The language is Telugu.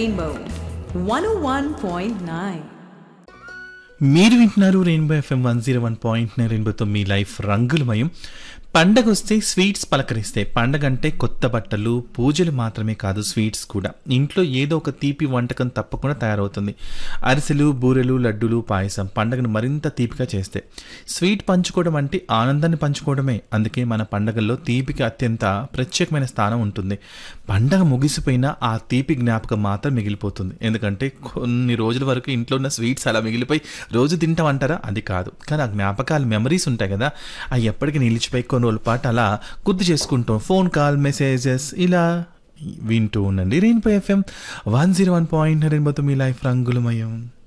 Rainbow 101.9. మీరు వింటున్నారు Rainbow FM one zero one point nine రెయిన్బోతో మీ లైఫ్ రంగులమయం పండగ వస్తే స్వీట్స్ పలకరిస్తాయి పండగ అంటే కొత్త బట్టలు పూజలు మాత్రమే కాదు స్వీట్స్ కూడా ఇంట్లో ఏదో ఒక తీపి వంటకం తప్పకుండా తయారవుతుంది అరిసెలు బూరెలు లడ్డూలు పాయసం పండగను మరింత తీపిగా చేస్తాయి స్వీట్ పంచుకోవడం అంటే ఆనందాన్ని పంచుకోవడమే అందుకే మన పండగల్లో తీపికి అత్యంత ప్రత్యేకమైన స్థానం ఉంటుంది పండగ ముగిసిపోయినా ఆ తీపి జ్ఞాపకం మాత్రం మిగిలిపోతుంది ఎందుకంటే కొన్ని రోజుల వరకు ఇంట్లో ఉన్న స్వీట్స్ అలా మిగిలిపోయి రోజు తింటామంటారా అది కాదు కానీ ఆ జ్ఞాపకాలు మెమరీస్ ఉంటాయి కదా అవి ఎప్పటికీ నిలిచిపోయి కొన్ని రోజుల పాటు అలా గుర్తు చేసుకుంటాం ఫోన్ కాల్ మెసేజెస్ ఇలా వింటూ ఉండండి Rainbow FM one zero one point రెయిన్బోతో మీ లైఫ్ రంగులమయం